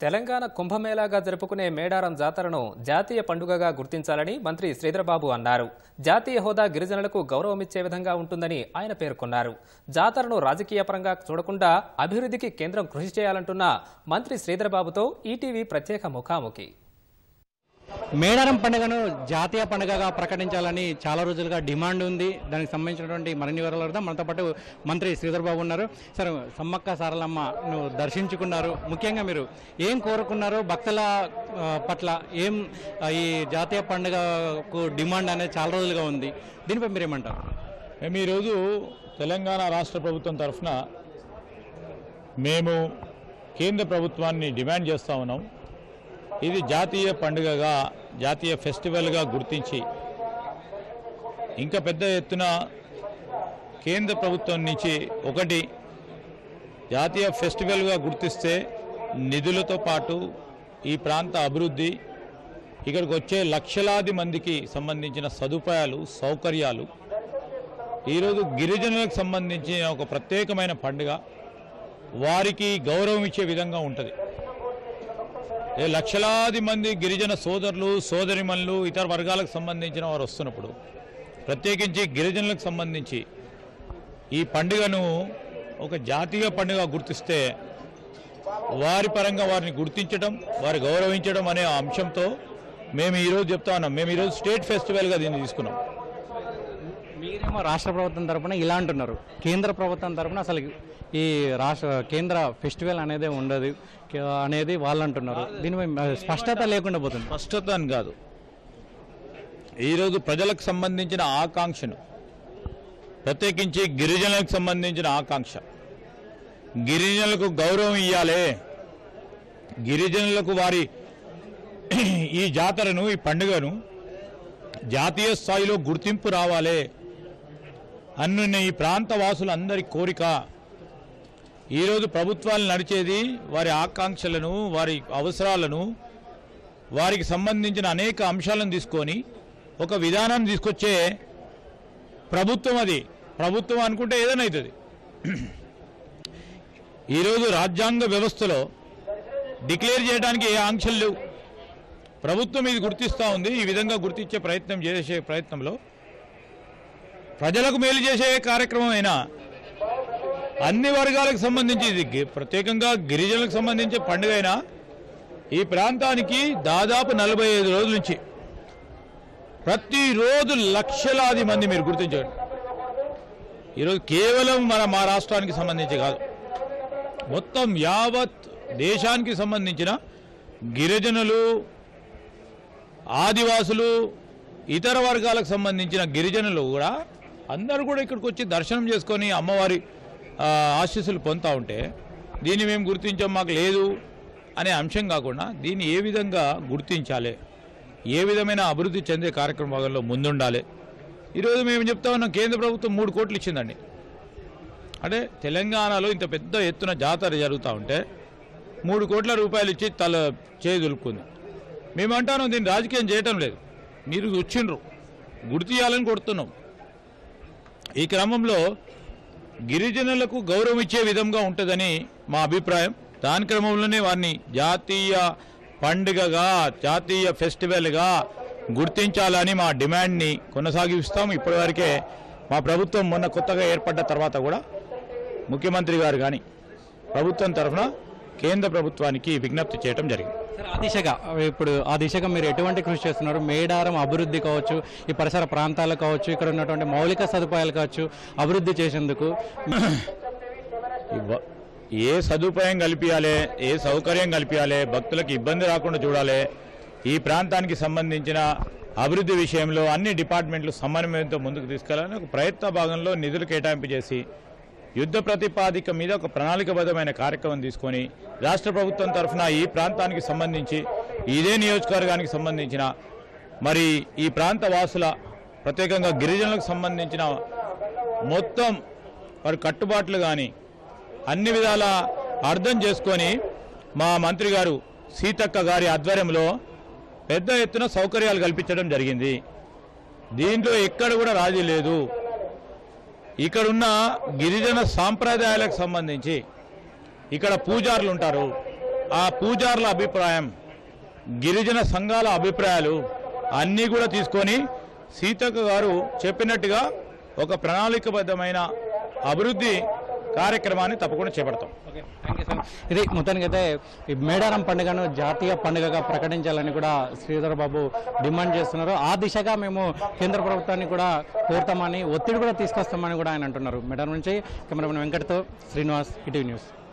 తెలంగాణ కుంభమేళాగా జరుపుకునే మేడారం జాతరను జాతీయ పండుగగా గుర్తించాలని మంత్రి శ్రీధరబాబు అన్నారు జాతీయ హోదా గిరిజనులకు గౌరవమిచ్చే విధంగా ఉంటుందని ఆయన పేర్కొన్నారు జాతరను రాజకీయ పరంగా చూడకుండా అభివృద్ధికి కేంద్రం కృషి చేయాలంటున్న మంత్రి శ్రీధరబాబుతో ఈటీవీ ప్రత్యేక ముఖాముఖి మేడారం పండుగను జాతీయ పండుగగా ప్రకటించాలని చాలా రోజులుగా డిమాండ్ ఉంది దానికి సంబంధించినటువంటి మరిన్ని వివరాలు అడుగుదాం మనతో పాటు మంత్రి శ్రీధర్ బాబు ఉన్నారు సార్ సమ్మక్క సారలమ్మ నువ్వు దర్శించుకున్నారు ముఖ్యంగా మీరు ఏం కోరుకున్నారు భక్తుల ఆ, పట్ల ఏం ఆ, ఈ జాతీయ పండుగకు డిమాండ్ అనేది చాలా రోజులుగా ఉంది దీనిపై మీరు ఏమంటారు మేము ఈరోజు తెలంగాణ రాష్ట్ర ప్రభుత్వం తరఫున మేము కేంద్ర ప్రభుత్వాన్ని డిమాండ్ చేస్తూ ఉన్నాం ఇది జాతీయ పండుగగా జాతీయ ఫెస్టివల్గా గుర్తించి ఇంకా పెద్ద ఎత్తున కేంద్ర ప్రభుత్వం నుంచి ఒకటి జాతీయ ఫెస్టివల్గా గుర్తిస్తే నిధులతో పాటు ఈ ప్రాంత అభివృద్ధి ఇక్కడికి వచ్చే లక్షలాది మందికి సంబంధించిన సదుపాయాలు సౌకర్యాలు ఈరోజు గిరిజనులకు సంబంధించిన ఒక ప్రత్యేకమైన పండుగ వారికి గౌరవం ఇచ్చే విధంగా ఉంటుంది ఏ లక్షలాది మంది గిరిజన సోదరులు సోదరిమణులు ఇతర వర్గాలకు సంబంధించిన వారు వస్తున్నప్పుడు ప్రత్యేకించి గిరిజనులకు సంబంధించి ఈ పండుగను ఒక జాతీయ పండుగ గుర్తిస్తే వారి పరంగా వారిని గుర్తించడం వారి గౌరవించడం అనే అంశంతో మేము ఈరోజు చెప్తా ఉన్నాం మేము ఈరోజు స్టేట్ ఫెస్టివల్గా దీన్ని తీసుకున్నాం మీరేమో రాష్ట్ర ప్రభుత్వం తరపున ఇలా అంటున్నారు కేంద్ర ప్రభుత్వం తరపున అసలు ఈ రాష్ట్ర కేంద్ర ఫెస్టివల్ అనేది ఉండదు కే- అనేది వాళ్ళు అంటున్నారు దీనిపై ఆ, స్పష్టత లేకుండా పోతుంది స్పష్టత అని కాదు ఈరోజు ప్రజలకు సంబంధించిన ఆకాంక్షను ప్రత్యేకించి గిరిజనులకు సంబంధించిన ఆకాంక్ష గిరిజనులకు గౌరవం ఇవ్వాలి గిరిజనులకు వారి ఈ జాతరను ఈ పండుగను జాతీయ స్థాయిలో గుర్తింపు రావాలి అన్న ఈ ప్రాంత వాసులందరి కోరిక ఈరోజు ప్రభుత్వాలు నడిచేది వారి ఆకాంక్షలను వారి అవసరాలను వారికి సంబంధించిన అనేక అంశాలను తీసుకొని ఒక విధానాన్ని తీసుకొచ్చే ప్రభుత్వం అది ప్రభుత్వం అనుకుంటే ఏదైనా అవుతుంది ఈరోజు రాజ్యాంగ వ్యవస్థలో డిక్లేర్ చేయడానికి ఏ ఆంక్షలు లేవు ప్రభుత్వం ఇది గుర్తిస్తూ ఉంది ఈ విధంగా గుర్తించే ప్రయత్నం చేసే ప్రయత్నంలో ప్రజలకు మేలు చేసే కార్యక్రమం అయినా అన్ని వర్గాలకు సంబంధించి ఇది గి- ప్రత్యేకంగా గిరిజనులకు సంబంధించే పండుగ అయినా ఈ ప్రాంతానికి దాదాపు నలభై ఐదు రోజుల నుంచి ప్రతిరోజు లక్షలాది మంది మీరు గుర్తించండి ఈరోజు కేవలం మన మా రాష్ట్రానికి సంబంధించి కాదు మొత్తం యావత్ దేశానికి సంబంధించిన గిరిజనులు ఆదివాసులు ఇతర వర్గాలకు సంబంధించిన గిరిజనులు కూడా అందరూ కూడా ఇక్కడికి వచ్చి దర్శనం చేసుకొని అమ్మవారి ఆ, ఆశీస్సులు పొందుతూ ఉంటే దీన్ని మేము గుర్తించాం మాకు లేదు అనే అంశం కాకుండా దీన్ని ఏ విధంగా గుర్తించాలి ఏ విధమైన అభివృద్ధి చెందే కార్యక్రమాల్లో ముందుండాలి ఈరోజు మేము చెప్తా ఉన్నాం కేంద్ర ప్రభుత్వం మూడు కోట్లు ఇచ్చిందండి అంటే తెలంగాణలో ఇంత పెద్ద ఎత్తున జాతర జరుగుతూ ఉంటే మూడు కోట్ల రూపాయలు ఇచ్చి తల చేయి దులుపుకుంది మేము అంటాను దీన్ని రాజకీయం చేయటం లేదు మీరు వచ్చిండ్రు గుర్తు చేయాలని కొడుతున్నాం ఈ క్రమంలో గిరిజనులకు గౌరవం ఇచ్చే విధంగా ఉంటుందని మా అభిప్రాయం దాని క్రమంలోనే వారిని జాతీయ పండుగగా జాతీయ ఫెస్టివల్గా గుర్తించాలని మా డిమాండ్ని కొనసాగిస్తాం ఇప్పటివరకే మా ప్రభుత్వం మొన్న కొత్తగా ఏర్పడ్డ తర్వాత కూడా ముఖ్యమంత్రి గారు కానీ ప్రభుత్వం తరఫున కేంద్ర ప్రభుత్వానికి విజ్ఞప్తి చేయడం జరిగింది సార్ ఆ దిశగా ఇప్పుడు ఆ దిశగా మీరు ఎటువంటి కృషి చేస్తున్నారు మేడారం అభివృద్ధి కావచ్చు ఈ పరిసర ప్రాంతాలు కావచ్చు ఇక్కడ ఉన్నటువంటి మౌలిక సదుపాయాలు కావచ్చు అభివృద్ధి చేసేందుకు ఇవ్వ- ఏ సదుపాయం కల్పించాలి ఏ సౌకర్యం కల్పించాలి భక్తులకు ఇబ్బంది రాకుండా చూడాలి ఈ ప్రాంతానికి సంబంధించిన అభివృద్ధి విషయంలో అన్ని డిపార్ట్మెంట్లు సమన్వయంతో ముందుకు తీసుకెళ్లాలని ఒక ప్రయత్న భాగంలో నిధులు కేటాయింపు చేసి యుద్ధ ప్రతిపాదిక మీద ఒక ప్రణాళికబద్ధమైన కార్యక్రమం తీసుకొని రాష్ట్ర ప్రభుత్వం తరఫున ఈ ప్రాంతానికి సంబంధించి ఇదే నియోజకవర్గానికి సంబంధించిన మరి ఈ ప్రాంత వాసుల ప్రత్యేకంగా గిరిజనులకు సంబంధించిన మొత్తం వారి కట్టుబాట్లు కానీ అన్ని విధాల అర్థం చేసుకొని మా మంత్రి గారు సీతక్క గారి ఆధ్వర్యంలో పెద్ద ఎత్తున సౌకర్యాలు కల్పించడం జరిగింది దీంట్లో ఎక్కడ కూడా రాజీ లేదు ఇక్కడున్న గిరిజన సాంప్రదాయాలకు సంబంధించి ఇక్కడ పూజారులు ఉంటారు ఆ పూజారుల అభిప్రాయం గిరిజన సంఘాల అభిప్రాయాలు అన్నీ కూడా తీసుకొని సీతక్క గారు చెప్పినట్టుగా ఒక ప్రణాళికబద్ధమైన అభివృద్ధి కార్యక్రమాన్ని తప్పకుండా చేపడతాం ఓకే థ్యాంక్ యూ సార్ ఇది మొత్తానికైతే ఈ మేడారం పండుగను జాతీయ పండుగగా ప్రకటించాలని కూడా శ్రీధర్ బాబు డిమాండ్ చేస్తున్నారు ఆ దిశగా మేము కేంద్ర ప్రభుత్వాన్ని కూడా కోరుతామని ఒత్తిడి కూడా తీసుకొస్తామని కూడా ఆయన అంటున్నారు మేడారం నుంచి కెమెరామెన్ వెంకట్తో శ్రీనివాస్ ఇటీవీ న్యూస్